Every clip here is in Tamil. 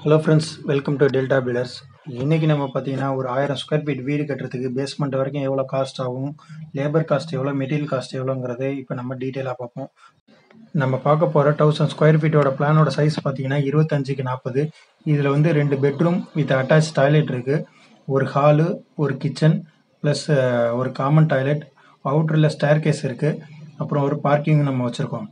hello friends welcome to Delta Builders இன்றைக்கி நம்ம பார்த்தீங்கன்னா ஒரு ஆயிரம் ஸ்கொயர் ஃபீட் வீடு கட்டுறதுக்கு பேஸ்மெண்ட் வரைக்கும் எவ்வளோ காஸ்ட் ஆகும் லேபர் காஸ்ட் எவ்வளோ மெட்டீரியல் காஸ்ட் எவ்வளோங்கிறத இப்போ நம்ம டீட்டெயிலாக பார்ப்போம் நம்ம பார்க்க போகிற தௌசண்ட் ஸ்கொயர் ஃபீட்டோட பிளானோட சைஸ் பார்த்தீங்கன்னா இருபத்தஞ்சுக்கு நாற்பது இதில் வந்து ரெண்டு பெட்ரூம் வித் அட்டாச் டாய்லெட் இருக்குது ஒரு ஹாலு ஒரு கிச்சன் ப்ளஸ் ஒரு காமன் டாய்லெட் அவுட்டரில் ஸ்டேர் கேஸ் இருக்குது அப்புறம் ஒரு பார்க்கிங் நம்ம வச்சுருக்கோம்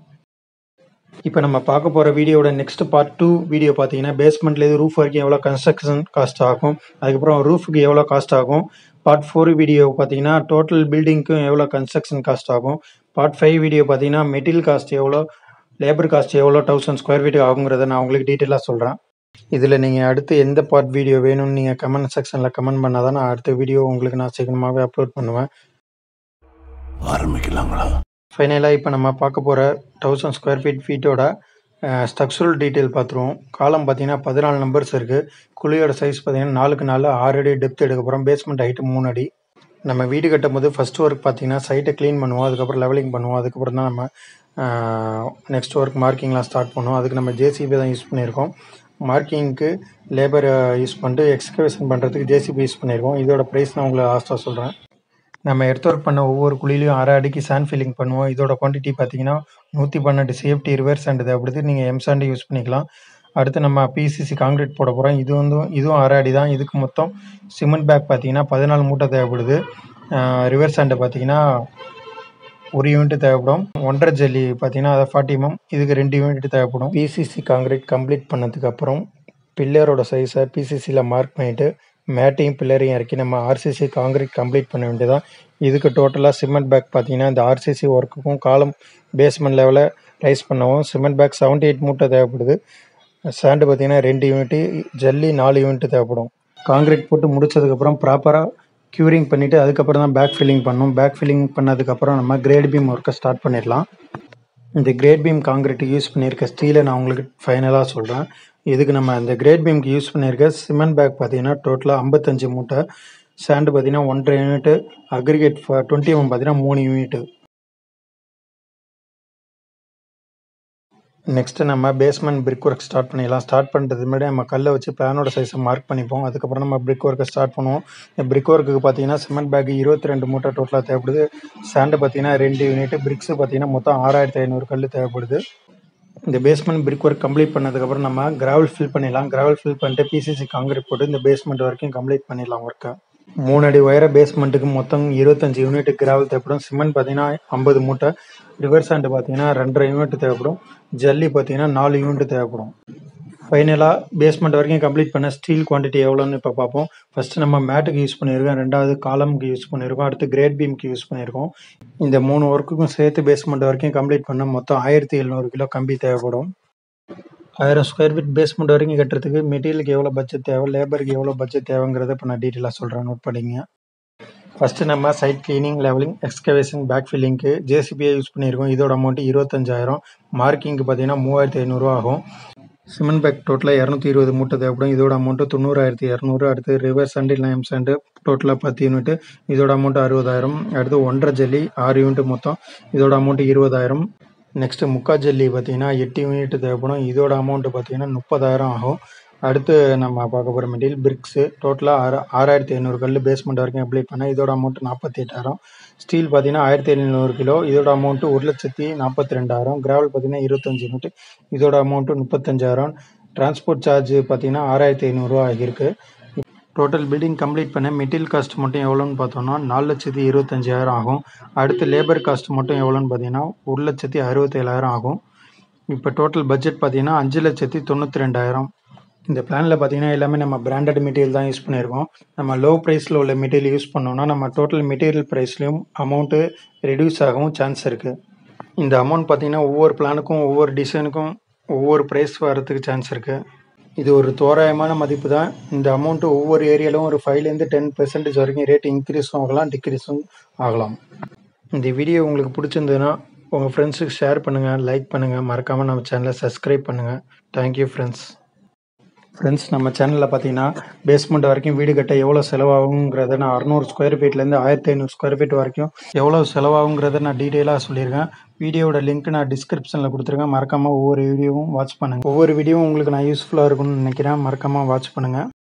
இப்போ நம்ம பார்க்க போகிற வீடியோட நெக்ஸ்ட் பார்ட் டூ வீடியோ பார்த்தீங்கன்னா பேஸ்மெண்ட்லேருந்து ரூஃப் வரைக்கும் எவ்வளோ கன்ஸ்ட்ரக்ஷன் காஸ்ட் ஆகும் அதுக்கப்புறம் ரூஃபுக்கு எவ்வளோ காஸ்ட் ஆகும் பார்ட் ஃபோர் வீடியோ பார்த்தீங்கன்னா டோட்டல் பில்டிங்க்கும் எவ்வளோ கன்ஸ்ட்ரக்ஷன் காஸ்ட் ஆகும் பார்ட் ஃபைவ் வீடியோ பார்த்தீங்கன்னா மெட்டீரியல் காஸ்ட் எவ்வளோ லேபர் காஸ்ட் எவ்வளோ தௌசண்ட் ஸ்கொயர் ஃபீட் ஆகுங்கிறத நான் உங்களுக்கு டீட்டெயிலாக சொல்கிறேன் இதில் நீங்கள் அடுத்து எந்த பார்ட் வீடியோ வேணும்னு நீங்கள் கமெண்ட் செக்ஷனில் கமெண்ட் பண்ணால் தான் நான் அடுத்த வீடியோ உங்களுக்கு நான் சீக்கிரமாகவே அப்லோட் பண்ணுவேன் ஆரம்பிக்கலாங்களா ஃபைனலாக இப்போ நம்ம பார்க்க போகிற தௌசண்ட் ஸ்கொயர் ஃபீட் ஃபீட்டோட ஸ்ட்ரக்சரல் டீட்டெயில் பார்த்துருவோம் காலம் பார்த்தீங்கன்னா பதினாலு நம்பர்ஸ் இருக்குது குழியோட சைஸ் பார்த்தீங்கன்னா நாலுக்கு நாலு ஆறு அடி டெப்த் எடுக்க போகிறோம் பேஸ்மெண்ட் ஹைட்டு மூணு அடி நம்ம வீடு கட்டும் போது ஃபஸ்ட் ஒர்க் பார்த்தீங்கன்னா சைட்டை க்ளீன் பண்ணுவோம் அதுக்கப்புறம் லெவலிங் பண்ணுவோம் அதுக்கப்புறம் தான் நம்ம நெக்ஸ்ட் ஒர்க் மார்க்கிங்லாம் ஸ்டார்ட் பண்ணுவோம் அதுக்கு நம்ம ஜேசிபி தான் யூஸ் பண்ணியிருக்கோம் மார்க்கிங்க்கு லேபர் யூஸ் பண்ணிட்டு எக்ஸ்கவேஷன் பண்ணுறதுக்கு ஜேசிபி யூஸ் பண்ணியிருக்கோம் இதோட ப்ரைஸ் நான் உங்களுக்கு லாஸ்ட்டாக சொல்கிறேன் நம்ம எர்த் ஒர்க் பண்ண ஒவ்வொரு குழிலையும் அரை அடிக்கு சாண்ட் ஃபில்லிங் பண்ணுவோம் இதோட குவான்டிட்டி பார்த்தீங்கன்னா நூற்றி பன்னெண்டு சேஃப்டி ரிவர்ஸ் சாண்ட் தேவைப்படுது நீங்கள் எம் சாண்டு யூஸ் பண்ணிக்கலாம் அடுத்து நம்ம பிசிசி காங்கிரீட் போட போகிறோம் இது வந்து இதுவும் அரை அடி தான் இதுக்கு மொத்தம் சிமெண்ட் பேக் பார்த்தீங்கன்னா பதினாலு மூட்டை தேவைப்படுது ரிவர்ஸ் சாண்டு பார்த்தீங்கன்னா ஒரு யூனிட் தேவைப்படும் ஒன்றரை ஜல்லி பார்த்தீங்கன்னா அதை ஃபார்ட்டி எம்எம் இதுக்கு ரெண்டு யூனிட் தேவைப்படும் பிசிசி காங்கிரீட் கம்ப்ளீட் பண்ணதுக்கு அப்புறம் பில்லரோட சைஸை பிசிசியில் மார்க் பண்ணிவிட்டு மேட்டையும் பில்லரையும் இறக்கி நம்ம ஆர்சிசி காங்கிரீட் கம்ப்ளீட் பண்ண வேண்டியதான் இதுக்கு டோட்டலாக சிமெண்ட் பேக் பார்த்தீங்கன்னா இந்த ஆர்சிசி ஒர்க்குக்கும் காலம் பேஸ்மெண்ட் லெவலில் ரைஸ் பண்ணவும் சிமெண்ட் பேக் செவன்ட்டி எயிட் மூட்டை தேவைப்படுது சாண்டு பார்த்தீங்கன்னா ரெண்டு யூனிட்டு ஜல்லி நாலு யூனிட் தேவைப்படும் காங்கிரீட் போட்டு முடிச்சதுக்கப்புறம் ப்ராப்பராக க்யூரிங் பண்ணிவிட்டு அதுக்கப்புறம் தான் பேக் ஃபில்லிங் பண்ணணும் பேக் ஃபில்லிங் பண்ணதுக்கப்புறம் நம்ம கிரேட் பீம் ஒர்க்கை ஸ்டார்ட் பண்ணிடலாம் இந்த கிரேட் பீம் காங்கிரீட் யூஸ் பண்ணியிருக்க ஸ்டீலை நான் உங்களுக்கு ஃபைனலாக சொல்கிறேன் இதுக்கு நம்ம இந்த கிரேட் பீம்க்கு யூஸ் பண்ணியிருக்க சிமெண்ட் பேக் பார்த்தீங்கன்னா டோட்டலாக ஐம்பத்தஞ்சு மூட்டை சாண்டு பார்த்தீங்கன்னா ஒன்றரை யூனிட்டு அக்ரிகேட் டுவெண்ட்டி எம் பார்த்தீங்கன்னா மூணு யூனிட்டு நெக்ஸ்ட்டு நம்ம பேஸ்மெண்ட் பிரிக் ஒர்க் ஸ்டார்ட் பண்ணிடலாம் ஸ்டார்ட் பண்ணுறதுக்கு முன்னாடி நம்ம கல்லை வச்சு பிளானோட சைஸை மார்க் பண்ணிப்போம் அதுக்கப்புறம் நம்ம பிரிக் ஒர்க்கை ஸ்டார்ட் பண்ணுவோம் இந்த பிரிக் ஒர்க்குக்கு பார்த்தீங்கன்னா சிமெண்ட் பேக் இருபத்தி ரெண்டு மூட்டை டோட்டலாக தேவைப்படுது சாண்டு பார்த்தீங்கன்னா ரெண்டு யூனிட் பிரிக்ஸு பார்த்தீங்கன்னா மொத்தம் ஆறாயிரத்தி ஐநூறு கல் தேவைப்படுது இந்த பேஸ்மெண்ட் பிரிக் ஒர்க் கம்ப்ளீட் பண்ணதுக்கப்புறம் நம்ம கிராவல் ஃபில் பண்ணிடலாம் கிராவல் ஃபில் பண்ணிட்டு பிசிசி காங்கிரீட் போட்டு இந்த பேஸ்மெண்ட் வரைக்கும் கம்ப்ளீட் பண்ணிடலாம் ஒர்க்கை மூணு அடி உயர பேஸ்மெண்ட்டுக்கு மொத்தம் இருபத்தஞ்சு யூனிட் கிராவல் தேவைப்படும் சிமெண்ட் பார்த்தீங்கன்னா ஐம்பது மூட்டை ரிவர் சாண்டு பார்த்தீங்கன்னா ரெண்டரை யூனிட் தேவைப்படும் ஜல்லி பார்த்தீங்கன்னா நாலு யூனிட் தேவைப்படும் ஃபைனலாக பேஸ்மெண்ட் வரைக்கும் கம்ப்ளீட் பண்ண ஸ்டீல் குவான்டிட்டி எவ்வளோன்னு இப்போ பார்ப்போம் ஃபஸ்ட்டு நம்ம மேட்டுக்கு யூஸ் பண்ணியிருக்கோம் ரெண்டாவது காலமுக்கு யூஸ் பண்ணியிருக்கோம் அடுத்து கிரேட் பீம்க்கு யூஸ் பண்ணியிருக்கோம் இந்த மூணு ஒர்க்குக்கும் சேர்த்து பேஸ்மெண்ட் வரைக்கும் கம்ப்ளீட் பண்ண மொத்தம் ஆயிரத்தி எழுநூறு கிலோ கம்பி தேவைப்படும் ஆயிரம் ஸ்கொயர் ஃபீட் பேஸ்மெண்ட் வரைக்கும் கட்டுறதுக்கு மெட்டீரியலுக்கு எவ்வளோ பட்ஜெட் தேவை லேபருக்கு எவ்வளோ பட்ஜெட் தேவைங்கிறத இப்போ நான் டீட்டெயிலாக சொல்கிறேன் நோட் பண்ணிங்க ஃபஸ்ட்டு நம்ம site cleaning levelling excavation back ஃபில்லிங்க்கு ஜேசிபியை யூஸ் பண்ணியிருக்கோம் இதோட அமௌண்ட்டு இருபத்தஞ்சாயிரம் மார்க்கிங்க்கு பார்த்தீங்கன்னா மூவாயிரத்தி ஐநூறுரூவா ஆகும் சிமெண்ட் பேக் டோட்டலாக இரநூத்தி இருபது மூட்டை தேவைப்படும் இதோட அமௌண்ட்டு தொண்ணூறாயிரத்தி இரநூறு அடுத்து ரிவர்ஸ் சண்டு இல்லை எம் சண்டு டோட்டலாக பத்து யூனிட்டு இதோட அமௌண்ட்டு அறுபதாயிரம் அடுத்து ஒன்றரை ஜல்லி ஆறு யூனிட் மொத்தம் இதோட அமௌண்ட்டு இருபதாயிரம் நெக்ஸ்ட்டு முக்கா ஜல்லி பார்த்தீங்கன்னா எட்டு யூனிட் தேவைப்படும் இதோட அமௌண்ட்டு பார்த்தீங்கன்னா முப்பதாயிரம் ஆகும் அடுத்து நம்ம பார்க்க போகிற மெட்டீரியல் பிரிக்ஸு டோட்டலாக ஆறு ஆறாயிரத்தி ஐநூறு கல் பேஸ்மெண்ட் வரைக்கும் அப்ளை பண்ணால் இதோட அமௌண்ட் நாற்பத்தி எட்டாயிரம் ஸ்டீல் பார்த்தீங்கன்னா ஆயிரத்தி எழுநூறு கிலோ இதோட அமௌண்ட்டு ஒரு லட்சத்தி நாற்பத்தி ரெண்டாயிரம் கிராவல் பார்த்தீங்கன்னா இருபத்தஞ்சி யூனிட் இதோட அமௌண்ட்டு முப்பத்தஞ்சாயிரம் டிரான்ஸ்போர்ட் சார்ஜ் பார்த்தீங்கன்னா ஆறாயிரத்தி ஐநூறுரூவா ஆகியிருக்கு டோட்டல் பில்டிங் கம்ப்ளீட் பண்ண மெட்டீரியல் காஸ்ட் மட்டும் எவ்வளோன்னு பார்த்தோம்னா நாலு லட்சத்தி இருபத்தஞ்சாயிரம் ஆகும் அடுத்து லேபர் காஸ்ட் மட்டும் எவ்வளோன்னு பார்த்தீங்கன்னா ஒரு லட்சத்தி அறுபத்தேழாயிரம் ஆகும் இப்போ டோட்டல் பட்ஜெட் பார்த்தீங்கன்னா அஞ்சு லட்சத்தி தொண்ணூற்றி ரெண்டாயிரம் இந்த பிளானில் பார்த்தீங்கன்னா எல்லாமே நம்ம பிராண்டட் மெட்டீரியல் தான் யூஸ் பண்ணியிருக்கோம் நம்ம லோ ப்ரைஸில் உள்ள மெட்டீரியல் யூஸ் பண்ணோம்னா நம்ம டோட்டல் மெட்டீரியல் ப்ரைஸ்லையும் அமௌண்ட்டு ரெடியூஸ் ஆகவும் சான்ஸ் இருக்குது இந்த அமௌண்ட் பார்த்தீங்கன்னா ஒவ்வொரு பிளானுக்கும் ஒவ்வொரு டிசைனுக்கும் ஒவ்வொரு ப்ரைஸ் வரதுக்கு சான்ஸ் இருக்குது இது ஒரு தோராயமான மதிப்பு தான் இந்த அமௌண்ட்டு ஒவ்வொரு ஏரியாலும் ஒரு ஃபைவ்லேருந்து டென் பெர்சன்டேஜ் வரைக்கும் ரேட் இன்க்ரீஸும் ஆகலாம் டிக்ரீஸும் ஆகலாம் இந்த வீடியோ உங்களுக்கு பிடிச்சிருந்ததுன்னா உங்கள் ஃப்ரெண்ட்ஸுக்கு ஷேர் பண்ணுங்கள் லைக் பண்ணுங்கள் மறக்காமல் நம்ம சேனலை சப்ஸ்கிரைப் பண்ணுங்கள் தேங்க்யூ ஃப்ரெண்ட்ஸ் ஃப்ரெண்ட்ஸ் நம்ம சேனலில் பார்த்தீங்கன்னா பேஸ்மெண்ட் வரைக்கும் வீடு கட்ட எவ்வளோ செலவாகுங்கிறத நான் அறநூறு ஸ்கொயர் ஃபீட்லேருந்து ஆயிரத்தி ஐநூறு ஸ்கொயர் ஃபீட் வரைக்கும் எவ்வளோ செலவாகுங்கிறத நான் டீட்டெயிலாக சொல்லியிருக்கேன் வீடியோவோட லிங்க் நான் டிஸ்கிரிப்ஷனில் கொடுத்துருக்கேன் மறக்காமல் ஒவ்வொரு வீடியோவும் வாட்ச் பண்ணுங்கள் ஒவ்வொரு வீடியோவும் உங்களுக்கு நான் யூஸ்ஃபுல்லாக இருக்கும்னு நினைக்கிறேன் மறக்காமல் வாட்ச் பண்ணுங்கள்